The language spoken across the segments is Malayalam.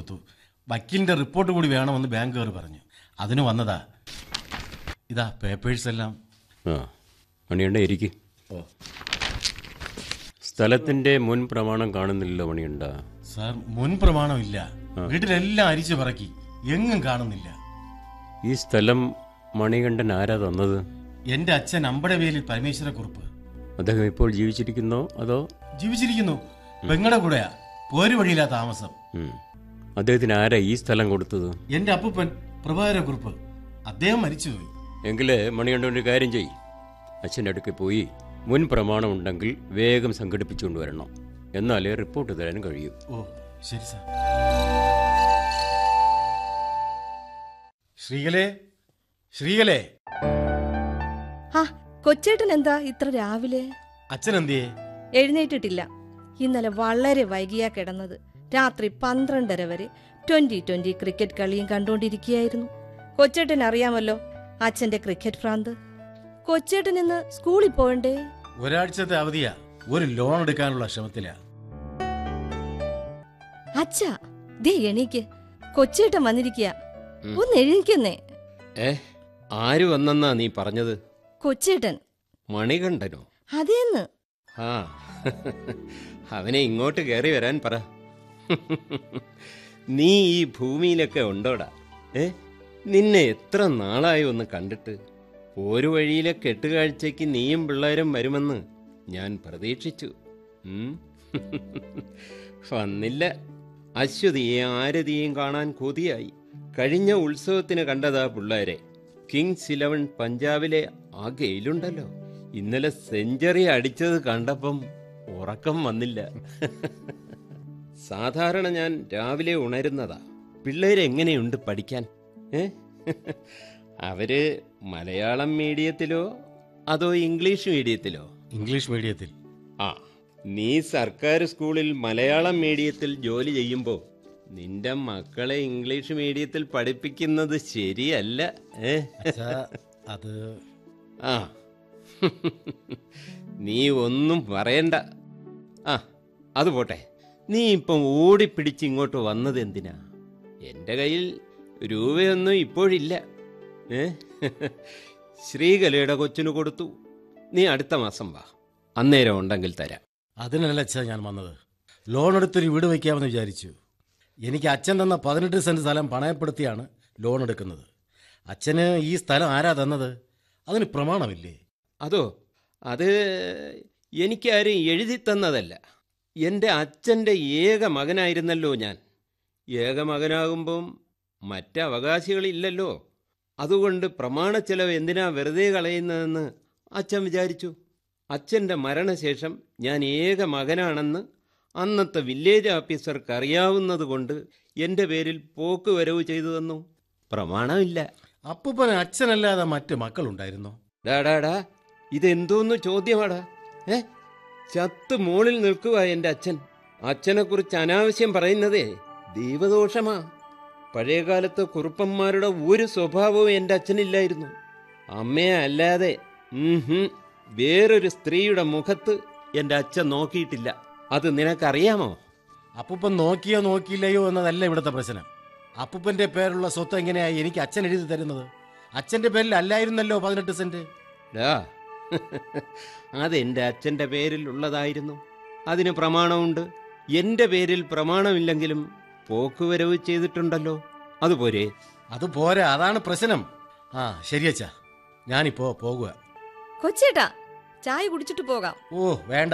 കൊടുത്തു വക്കീലിന്റെ റിപ്പോർട്ട് കൂടി വേണമെന്ന് ബാങ്കുകാർ പറഞ്ഞു അതിന് വന്നതാ ഇതാ പേപ്പേഴ്സ് എല്ലാം ആ മണിയുണ്ട ഇരിക്ക് ഓ സ്ഥലത്തിന്റെ മുൻ പ്രമാണം കാണുന്നില്ലല്ലോ മണിയുണ്ട സാർ മുൻ പ്രമാണമില്ല വീട്ടിലെല്ലാം അരിച്ചു പറക്കി എങ്ങും കാണുന്നില്ല ഈ സ്ഥലം മണികണ്ഠൻ ആരാ തന്നത് എന്റെ അച്ഛൻ അമ്പടവേലിൽ പരമേശ്വര കുറുപ്പ് അദ്ദേഹം ഇപ്പോൾ ജീവിച്ചിരിക്കുന്നോ അതോ ജീവിച്ചിരിക്കുന്നു പെങ്ങടെ കൂടെയാ പോരു വഴിയിലാ താമസം ഉം. അദ്ദേഹത്തിന് ആരാ ഈ സ്ഥലം കൊടുത്തത് എന്റെ അപ്പൂപ്പൻ പ്രഭാകര കുറുപ്പ് അദ്ദേഹം മരിച്ചുപോയി എങ്കിൽ മണികണ്ഠൻ ഒരു കാര്യം ചെയ്യും അച്ഛൻ്റെ അടുക്കൽ പോയി മുൻ പ്രമാണം ഉണ്ടെങ്കിൽ വേഗം സംഘടിപ്പിച്ചുകൊണ്ട് വരണം എന്നാലേ റിപ്പോർട്ട് തരാൻ കഴിയൂ ഓ ശരി സാർ ശ്രീകലേ ശ്രീകലേ ആ കൊച്ചേട്ടൻ എന്താ ഇത്ര രാവിലെ അച്ഛൻ എന്തിയേ എഴുന്നേറ്റിട്ടില്ല ഇന്നലെ വളരെ വൈകിയാ കിടന്നത് രാത്രി പന്ത്രണ്ടര വരെ ട്വന്റി ട്വന്റി ക്രിക്കറ്റ് കളിയും കണ്ടുകൊണ്ടിരിക്കുകയായിരുന്നു കൊച്ചേട്ടൻ അറിയാമല്ലോ അച്ഛന്റെ ക്രിക്കറ്റ് ഭ്രാന്ത് കൊച്ചേട്ടൻ ഇന്ന് സ്കൂളിൽ പോകണ്ടേ ഒരാഴ്ചത്തെ അവധിയാ ഒരു ലോൺ എടുക്കാനുള്ള ശ്രമത്തിലാ അച്ഛാ ദേ എണീക്ക് കൊച്ചേട്ടൻ വന്നിരിക്കുക ഒന്ന് എഴുന്നേക്കുന്നേ ഏ ആര് വന്നെന്നാ നീ പറഞ്ഞത് കൊച്ചേട്ടൻ മണികണ്ഠനോ അതേന്ന് ആ അവനെ ഇങ്ങോട്ട് കയറി വരാൻ പറ നീ ഈ ഭൂമിയിലൊക്കെ ഉണ്ടോടാ ഏ നിന്നെ എത്ര നാളായി ഒന്ന് കണ്ടിട്ട് ഒരു വഴിയിലെ കെട്ടുകാഴ്ചയ്ക്ക് നീയും പിള്ളേരും വരുമെന്ന് ഞാൻ പ്രതീക്ഷിച്ചു ഉം. വന്നില്ല അശ്വതിയെയും ആരതിയെയും കാണാൻ കൊതിയായി കഴിഞ്ഞ ഉത്സവത്തിന് കണ്ടതാ പിള്ളേരെ കിങ്സ് ഇലവൻ പഞ്ചാബിലെ ആ ഗെയിലുണ്ടല്ലോ ഇന്നലെ സെഞ്ചുറി അടിച്ചത് കണ്ടപ്പം ഉറക്കം വന്നില്ല സാധാരണ ഞാൻ രാവിലെ ഉണരുന്നതാ പിള്ളേരെങ്ങനെയുണ്ട് പഠിക്കാൻ ഏ അവര് മലയാളം മീഡിയത്തിലോ അതോ ഇംഗ്ലീഷ് മീഡിയത്തിലോ ഇംഗ്ലീഷ് മീഡിയത്തിൽ ആ നീ സർക്കാർ സ്കൂളിൽ മലയാളം മീഡിയത്തിൽ ജോലി ചെയ്യുമ്പോൾ നിന്റെ മക്കളെ ഇംഗ്ലീഷ് മീഡിയത്തിൽ പഠിപ്പിക്കുന്നത് ശരിയല്ല ഏ അച്ഛാ അത് ആ നീ ഒന്നും പറയണ്ട ആ അത് പോട്ടെ നീ ഇപ്പം ഓടിപ്പിടിച്ച് ഇങ്ങോട്ട് വന്നത് എന്തിനാ എൻ്റെ കയ്യിൽ രൂപയൊന്നും ഇപ്പോഴില്ല ഏ ശ്രീകലയുടെ കൊച്ചിന് കൊടുത്തു നീ അടുത്ത മാസം വാ അന്നേരം ഉണ്ടെങ്കിൽ തരാം അതിനല്ല അച്ഛാ ഞാൻ വന്നത് ലോൺ എടുത്തൊരു വീട് വയ്ക്കാമെന്ന് വിചാരിച്ചു എനിക്ക് അച്ഛൻ തന്ന പതിനെട്ട് സെന്റ് സ്ഥലം പണയപ്പെടുത്തിയാണ് ലോൺ എടുക്കുന്നത് അച്ഛന് ഈ സ്ഥലം ആരാ തന്നത് അതിന് പ്രമാണമില്ലേ അതോ അത് എനിക്കാരും എഴുതി തന്നതല്ല എൻ്റെ അച്ഛൻ്റെ ഏക മകനായിരുന്നല്ലോ ഞാൻ ഏക മകനാകുമ്പം മറ്റ് അവകാശികളില്ലല്ലോ അതുകൊണ്ട് പ്രമാണ ചെലവ് എന്തിനാ വെറുതെ കളയുന്നതെന്ന് അച്ഛൻ വിചാരിച്ചു അച്ഛൻ്റെ മരണശേഷം ഞാൻ ഏക മകനാണെന്ന് അന്നത്തെ വില്ലേജ് ഓഫീസർക്ക് അറിയാവുന്നതുകൊണ്ട് എൻ്റെ പേരിൽ പോക്ക് വരവ് ചെയ്തു തന്നു പ്രമാണമില്ല അപ്പൂപ്പന് അച്ഛനല്ലാതെ മറ്റ് മക്കളുണ്ടായിരുന്നോ ഡാടാടാ ഇതെന്തോന്ന് ചോദ്യമാടാ ഏ ചത്ത് മോളിൽ നിൽക്കുക എൻ്റെ അച്ഛൻ അച്ഛനെക്കുറിച്ച് അനാവശ്യം പറയുന്നതേ ദൈവദോഷമാ പഴയകാലത്ത് കുറുപ്പന്മാരുടെ ഒരു സ്വഭാവവും എൻ്റെ അച്ഛനില്ലായിരുന്നു അമ്മയെ അല്ലാതെ ഉം ഹും, വേറൊരു സ്ത്രീയുടെ മുഖത്ത് എൻ്റെ അച്ഛൻ നോക്കിയിട്ടില്ല അത് നിനക്കറിയാമോ അപ്പൂപ്പൻ നോക്കിയോ നോക്കിയില്ലയോ എന്നതല്ല ഇവിടുത്തെ പ്രശ്നം അപ്പൂപ്പന്റെ പേരുള്ള സ്വത്ത് എങ്ങനെയായി എനിക്ക് അച്ഛൻ എഴുതി തരുന്നത് അച്ഛന്റെ പേരിൽ അല്ലായിരുന്നല്ലോ പതിനെട്ട് സെന്റ് ഡാ അതെൻ്റെ അച്ഛൻ്റെ പേരിൽ ഉള്ളതായിരുന്നു അതിന് പ്രമാണമുണ്ട് എൻ്റെ പേരിൽ പ്രമാണമില്ലെങ്കിലും പോക്കുവരവ് ചെയ്തിട്ടുണ്ടല്ലോ അതുപോരെ അത് പോരാ അതാണ് പ്രശ്നം ആ ശരി അച്ഛാ ഞാനിപ്പോ പോകുക കൊച്ചേട്ടാ ചായ കുടിച്ചിട്ട് പോകാം ഓ വേണ്ട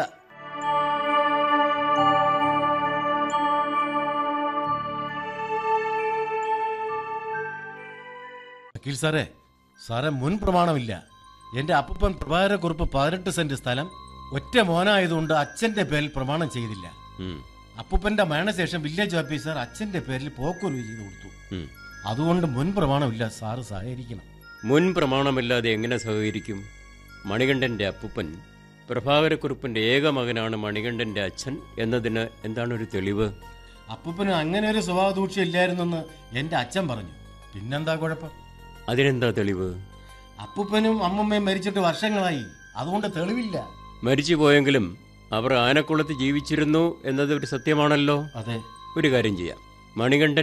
വക്കീൽ സാറേ സാറേ മുൻ പ്രമാണമില്ല എന്റെ അപ്പൂപ്പൻ പ്രഭാകരക്കുറിപ്പ് പതിനെട്ട് സെന്റ് സ്ഥലം ഒറ്റ മോനായതുകൊണ്ട് അച്ഛന്റെ പേരിൽ പ്രമാണം ചെയ്തില്ല ഉം, അപ്പൂപ്പന്റെ മരണശേഷം വില്ലേജ് ഓഫീസർ അച്ഛന്റെ പേരിൽ പോക്കുരു ചെയ്ത് കൊടുത്തു ഉം. അതുകൊണ്ട് മുൻ പ്രമാണമില്ല സാറ് സഹകരിക്കണം മുൻ പ്രമാണമില്ലാതെ എങ്ങനെ സഹകരിക്കും മണികണ്ഠന്റെ അപ്പുപ്പൻ പ്രഭാകരക്കുറുപ്പിന്റെ ഏക മകനാണ് മണികണ്ഠന്റെ അച്ഛൻ എന്നതിന് എന്താണൊരു തെളിവ് അപ്പൂപ്പന് അങ്ങനെ ഒരു സ്വഭാവ ദൂഷ്യം ഇല്ലായിരുന്നെന്ന് എന്റെ അച്ഛൻ പറഞ്ഞു പിന്നെന്താ കുഴപ്പം അതിനെന്താ തെളിവ് അപ്പൂപ്പനും അമ്മമ്മയും മരിച്ചിട്ട് വർഷങ്ങളായി അതുകൊണ്ട് തെളിവില്ല മരിച്ചു പോയെങ്കിലും അവർ ആനക്കുളത്ത് ജീവിച്ചിരുന്നു എന്നത് ഒരു സത്യമാണല്ലോ അതെ ഒരു കാര്യം ചെയ്യാം മണികണ്ഠൻ